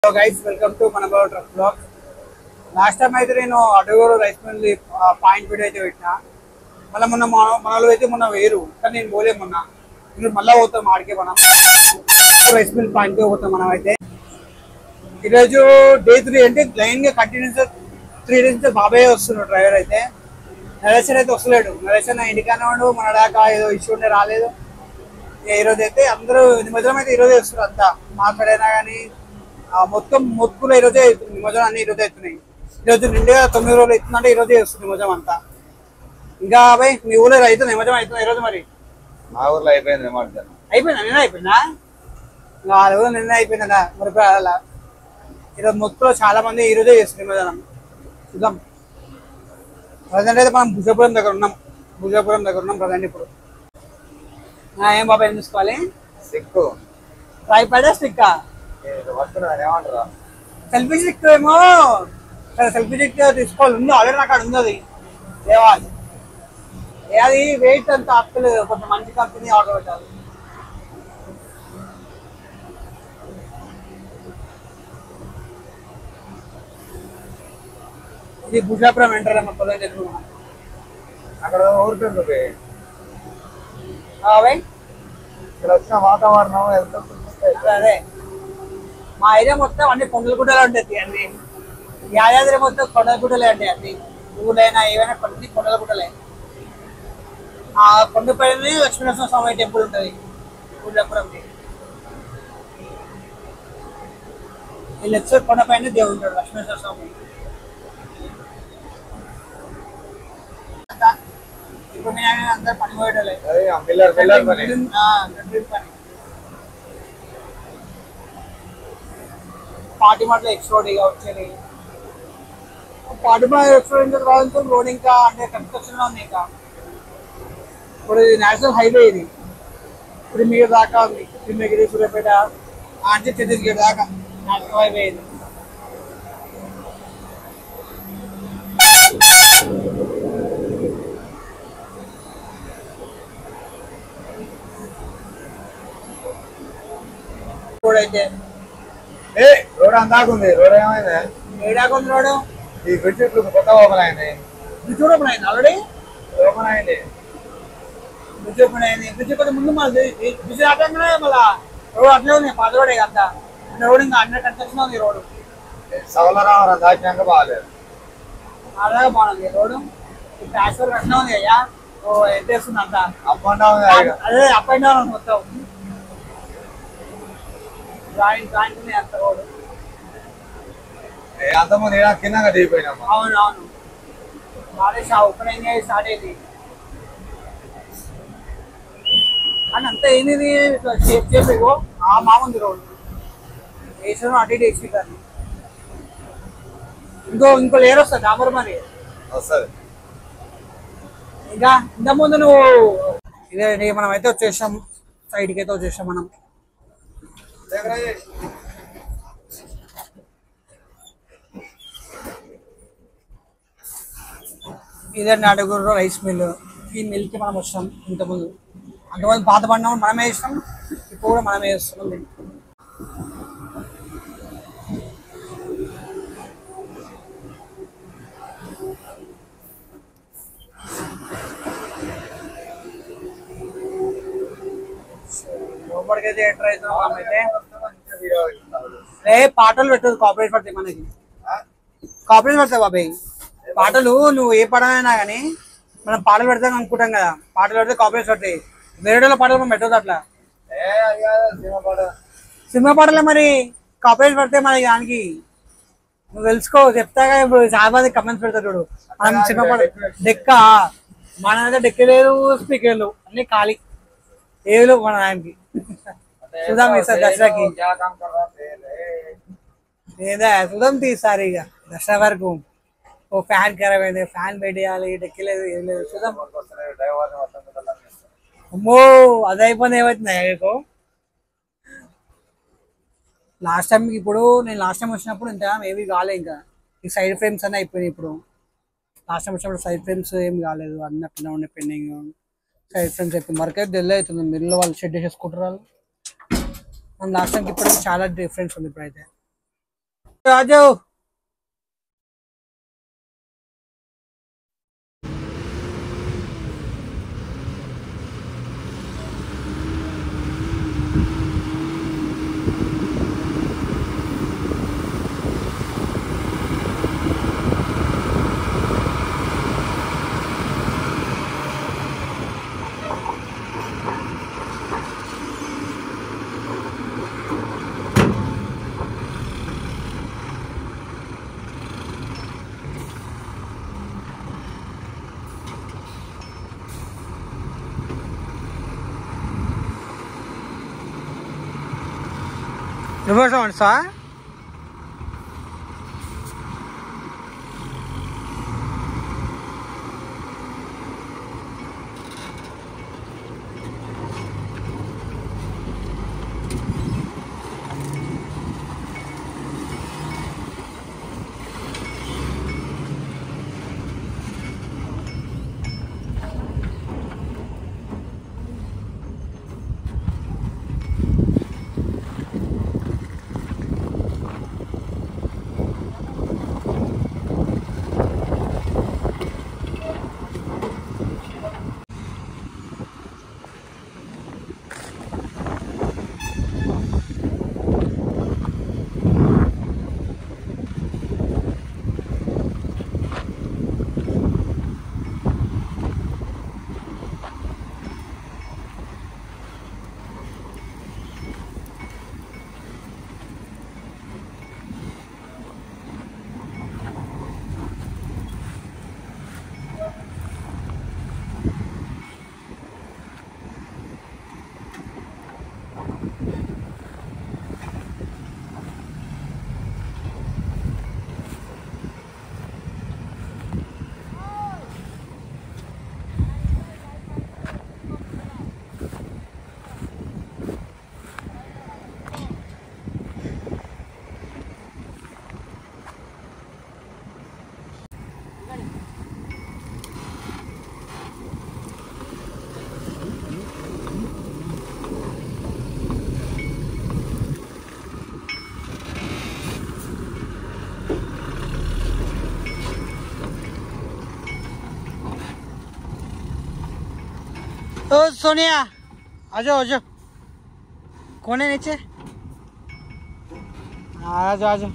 Hello guys welcome to మన truck blog last time అయితే నేను అడుగురు రైస్ మిల్ పాయింట్ వీడియో అయితే పెట్టిన మళ్ళీ మొన్న మన మనలో అయితే మొన్న వేరు కానీ నేను పోలే మొన్న ఇప్పుడు మళ్ళీ పోతాం ఆడికే మనం రైస్ మిల్ పాయింట్ పోతాం మనం అయితే ఈరోజు డే త్రీ అంటే లైన్ గా కంటిన్యూస్ త్రీ డేస్ నుంచి బాబాయ్ వస్తున్నాడు డ్రైవర్ అయితే నరేషన్ అయితే వస్తలేడు నరేషన్ ఇంటికానే ఉండు మన దాకా ఏదో ఇష్యూ ఉండే రాలేదు ఇక ఈరోజు అయితే అందరూ నిమజ్జనం అయితే ఈరోజే వస్తున్నారు అంతా మాట్లాడైనా కానీ మొత్తం మొత్తుకులు ఈరోజే అవుతుంది నిమజ్జనం అన్ని ఈరోజే అవుతున్నాయి ఈరోజు నిండుగా తొమ్మిది రోజులు అవుతుందంటే ఈరోజే వస్తుంది నిమజ్జనం అంతా ఇంకా అబ్బాయి మీ ఊళ్ళో అయితే నిమజ్జనం అవుతుంది ఈరోజు మరి మా ఊర్లో అయిపోయింది నిమజ్జనం అయిపోయిందా నిన్న అయిపోయిందా ఇంకా వాళ్ళ ఊళ్ళో నిన్న అయిపోయిందా మరి అలా ఈరోజు మొత్తంలో చాలా మంది ఈరోజే చేస్తుంది నిమజ్జనం చూద్దాం ప్రజెంట్ అయితే మనం భుజపురం దగ్గర ఉన్నాం భుజపురం దగ్గర ఉన్నాం ప్రజెంట్ ఇప్పుడు ఆ, ఏం బాబా ఏం చూసుకోవాలి సిక్కు ట్రైపాడా స్టిక్కా వస్తున్నాను ఏమంటారా సెల్ఫీ స్టిక్ ఏమో సెల్ఫీ స్టిక్ తీసుకోవాలి ఉంది ఆల్రెడీ నాకు అక్కడ ఉంది అది దేవాలి ఏ అది వెయిట్ అంత అక్కలు కొంచెం మంచి కంపెనీ ఆర్డర్ పెట్టాలి ఇది భుజాపురం ఎంటర్ అమ్మ పొలం చెప్పుకున్నాం అక్కడ ఊరుకుంటుంది అవే ఇక్కడ వచ్చిన వాతావరణం ఎంత అదే మా ఏరియా మొత్తం అన్ని కొండల గుడ్డలు ఉంటాయి అన్ని యాదాద్రి మొత్తం కొండల గుడ్డలే అండి అన్ని ఊళ్ళైనా ఏవైనా కొన్ని కొండల గుడ్డలే ఆ కొండపైన లక్ష్మీనరసింహ స్వామి టెంపుల్ ఉంటుంది ఊళ్ళపురంకి వీళ్ళు వచ్చే కొండపైన దేవుడు ఉంటాడు లక్ష్మీనరసింహ స్వామి ఇప్పుడు నేను అందరు పని పోయేటోళ్ళే అదే ఆ పిల్లర్ పిల్లర్ పని ఆ, గడ్డి పని పార్టీ మాటలు ఎక్స్ట్రోడీగా వచ్చేది పార్టీ మాట ఎక్స్ట్రోడ్ రావడంతో రోడ్ ఇంకా అంటే కన్స్ట్రక్షన్ ఉంది ఇంకా ఇప్పుడు ఇది నేషనల్ హైవే ఇది ఇప్పుడు మీరు దాకా ఉంది తిమ్మగిరి సూర్యాపేట అంటే ఛత్తీస్గఢ్ దాకా నేషనల్ హైవే ఇది రోడ్ అయితే ఏ రోడ్ అందాకుంది రోడ్ ఏమైంది ఏడాకు ఉంది రోడ్ ఈ బ్రిడ్జ్ ఇప్పుడు కొత్త ఓపెన్ అయింది ఇది చూడప్పుడు అయింది ఆల్రెడీ ఓపెన్ అయింది బ్రిడ్జ్ ఓపెన్ అయింది బ్రిడ్జ్ కొంచెం ముందు మళ్ళీ బ్రిడ్జ్ రాగానే మళ్ళా రోడ్ అట్లే ఉంది పాత రోడే అంతా రోడ్ ఇంకా అన్న కన్స్ట్రక్షన్ ఉంది రోడ్ సవలరామరం దాటినాక బాగాలేదు అలాగే బాగుంది రోడ్ ప్యాచ్ వర్క్ అట్లా ఉంది అయ్యా ఓ ఎత్తేస్తుంది అంతా అప్ అండ్ డౌన్ అదే అప్ అండ్ డౌన్ మొత్తం జాయింట్ జాయింట్ ఉంది అంత రోడ్ అంతకుముందు ఈడ కింద దిగిపోయినాము అవును అవును బాగా షా ఓపెన్ స్టార్ట్ అయింది అని అంతా ఏంది ఇది? ఇట్లా షేప్ షేప్ ఇగో ఆ మాముంది రోడ్ వేసిన అటు ఇటు వేసి దాన్ని ఇంకో ఇంకో లేయర్ వస్తుంది డాబర్ మరి వస్తుంది ఇంకా ఇంత ముందు నువ్వు ఇదే నీ మనం అయితే వచ్చేసాం సైడ్కి అయితే వచ్చేసాం మనం ఇదే నాటకూరు రైస్ మిల్ ఈ మిల్కి మనం వచ్చాం ఇంతకుముందు అంతకుముందు పాత పడినా మనమే వేస్తాం ఇప్పుడు కూడా మనమే వేస్తున్నాం దీన్ని. లోపలికైతే ఎంటర్ అవుతున్నాం మనం అయితే ఏ పాటలు పెట్టదు కాపరేట్ పడతాయి మనకి కాపరేట్ పడతాయి బాబాయ్ పాటలు నువ్వు ఏ పడమైనా కానీ మనం పాటలు పెడతాం అనుకుంటాం కదా పాటలు పెడితే కాపరేట్ పడతాయి వేరే వాళ్ళ పాటలు మనం పెట్టదు అట్లా ఏ అది కాదు సినిమా పాట సినిమా పాటలే మరి కాపరేట్ పడితే మనకి దానికి నువ్వు తెలుసుకో చెప్తాగా ఇప్పుడు చాలా మంది కమెంట్స్ పెడతారు చూడు మనం సినిమా పాట డెక్క మన దగ్గర డెక్క లేదు స్పీకర్లు అన్ని ఖాళీ ఏవి లేవు మన దానికి చూద్దాం ఈసారి దసరాకి क्या काम कर रहा है లేదా చూద్దాం తీసారి ఇక దసరా వరకు ఓ ఫ్యాన్ ఖరాబ్ అయింది ఫ్యాన్ పెట్టేయాలి డెక్కలేదు ఏం లేదు చూద్దాం డ్రైవర్ మొత్తం అమ్మో అది అయిపోయింది ఏమవుతుంది నీకు లాస్ట్ టైం ఇప్పుడు నేను లాస్ట్ టైం వచ్చినప్పుడు ఇంత ఏమీ కాలే ఇంకా ఈ సైడ్ ఫ్రేమ్స్ అన్నీ అయిపోయినాయి ఇప్పుడు లాస్ట్ టైం వచ్చినప్పుడు సైడ్ ఫ్రేమ్స్ ఏం కాలేదు అన్నీ అట్లా ఉండే పెండింగ్ సైడ్ ఫ్రేమ్స్ అయిపోయింది వర్క్ అయితే డెల్ అవుతుంది మిల్లు వాళ్ళు షెడ్ చేసుకుంటారు వాళ్ళు మన లాస్ట్ టైంకి ఇప్పటికి చాలా డిఫరెన్స్ ఉంది ఇప్పుడైతే आ जाओ రివర్స్ అవ్వండి సార్ ओ सोनिया आ जाओ आ जाओ कौन है नीचे आ जाओ आ जाओ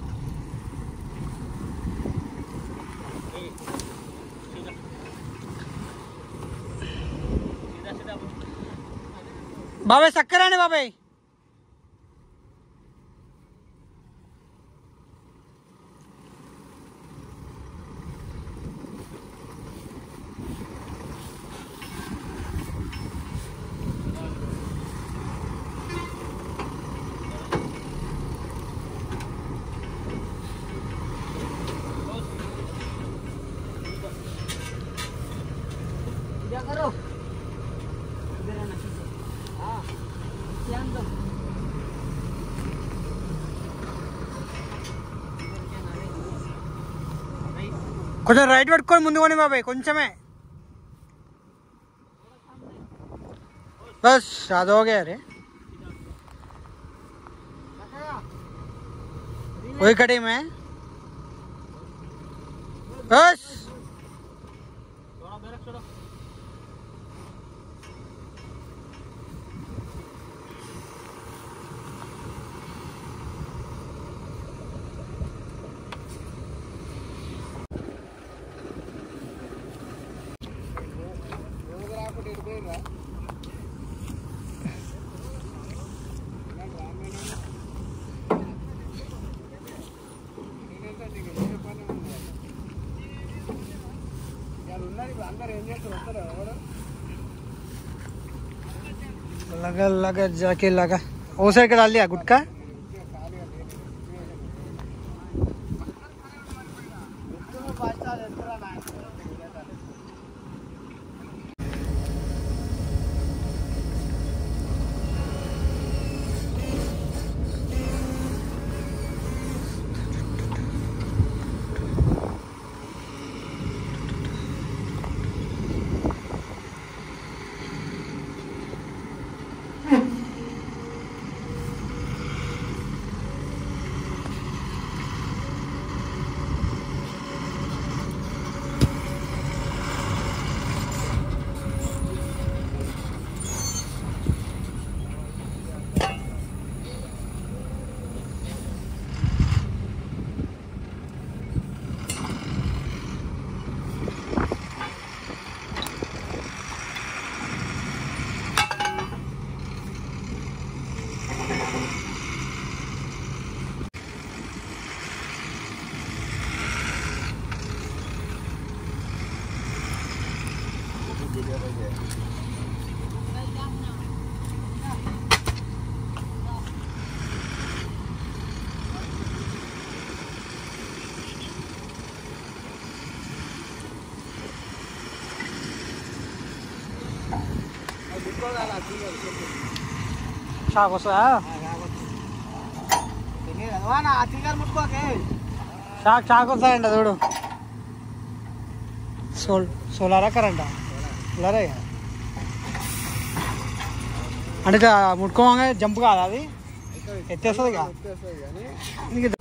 బాబాయ్ చక్కరాని బాబాయ్ क्या करो इधर आना हाँ ध्यान दो కొంచెం రైట్ పట్టుకొని ముందు కొని బాబాయ్ కొంచెమే బస్ అది ఓకే అరే वही कड़ी में बस लगा लगा जाके लगा वो साइड का डाल दिया गुटका షాక్ వస్తుందా షాక్ షాక్ వస్తాయంట చూడు సోల్ సోలారా కరెంటా సోలారే కదా అంటే ఇట్లా ముట్టుకోగా జంప్ కాదా అది ఎత్తేస్తుంది కదా నీకు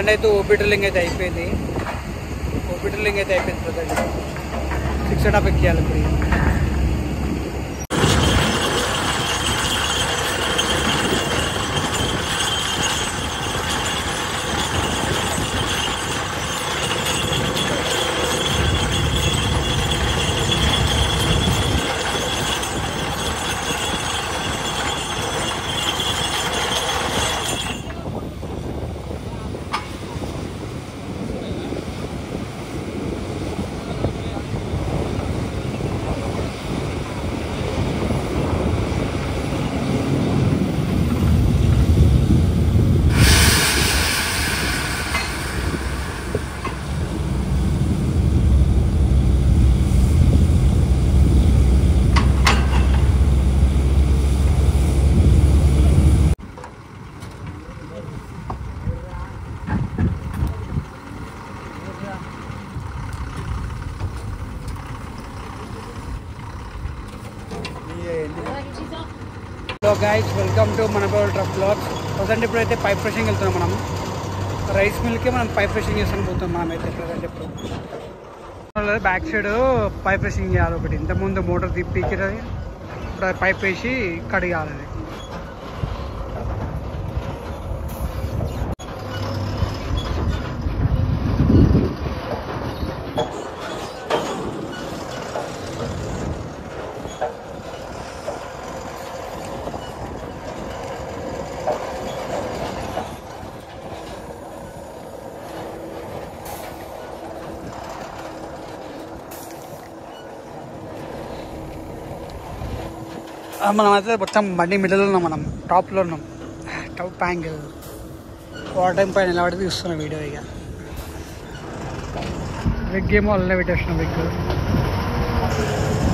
బండి అయితే ఓపీ డ్రిల్లింగ్ అయితే అయిపోయింది ఓపీ డ్రిల్లింగ్ అయితే అయిపోయింది ప్రజెంట్ సిక్స్ అండ్ హాఫ్ ఎక్కియాలి ఇప్పుడు ఇక. హలో గైస్ వెల్కమ్ టు మన ట్రక్ బ్లాగ్ ప్రజెంట్ ఇప్పుడైతే పైప్ ఫ్రెషింగ్ వెళ్తున్నాం మనం రైస్ మిల్కి మనం పైప్ ఫ్రెషింగ్ చేస్తాను పోతాం మనం అయితే ప్రజెంట్ ఇప్పుడు బ్యాక్ సైడ్ పైప్ ఫ్రెషింగ్ చేయాలి ఒకటి ఇంతకుముందు మోటార్ తిప్పికి ఇప్పుడు అది పైప్ వేసి కడిగాలి అది ఆ, మనం అయితే మొత్తం బండి మిడిల్ ఉన్నాం మనం టాప్లో ఉన్నాం టాప్ యాంగిల్ వాటర్ టైం పైన నిలబడి తీస్తున్నాం వీడియో ఇక విగ్ ఏమో అల్లనే పెట్టేస్తున్నాం విగ్